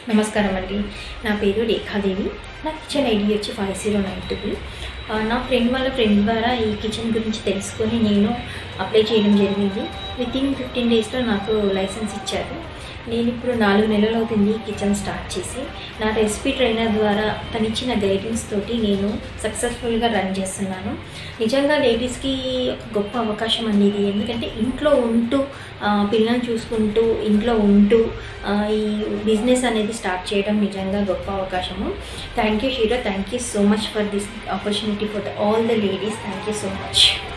నమస్కారం అండి నా పేరు రేఖాదేవి నా కిచెన్ ఐడి వచ్చి ఫైవ్ జీరో నైన్ టూ నా ఫ్రెండ్ వాళ్ళ ఫ్రెండ్ ద్వారా ఈ కిచెన్ గురించి తెలుసుకొని నేను అప్లై చేయడం జరిగింది విత్ ఇన్ ఫిఫ్టీన్ డేస్లో నాకు లైసెన్స్ ఇచ్చారు నేను ఇప్పుడు నాలుగు నెలలు అవుతుంది ఈ కిచెన్ స్టార్ట్ చేసి నా రెసిపీ ట్రైనర్ ద్వారా తను ఇచ్చిన గైడెన్స్ తోటి నేను సక్సెస్ఫుల్గా రన్ చేస్తున్నాను నిజంగా లేడీస్కి ఒక గొప్ప అవకాశం అండి ఇది ఎందుకంటే ఇంట్లో ఉంటూ ఆ, పిల్లల్ని చూసుకుంటూ ఇంట్లో ఉంటూ ఆ, ఈ బిజినెస్ అనేది స్టార్ట్ చేయడం నిజంగా గొప్ప అవకాశము thank you Shero thank you so much for this opportunity for the all the ladies thank you so much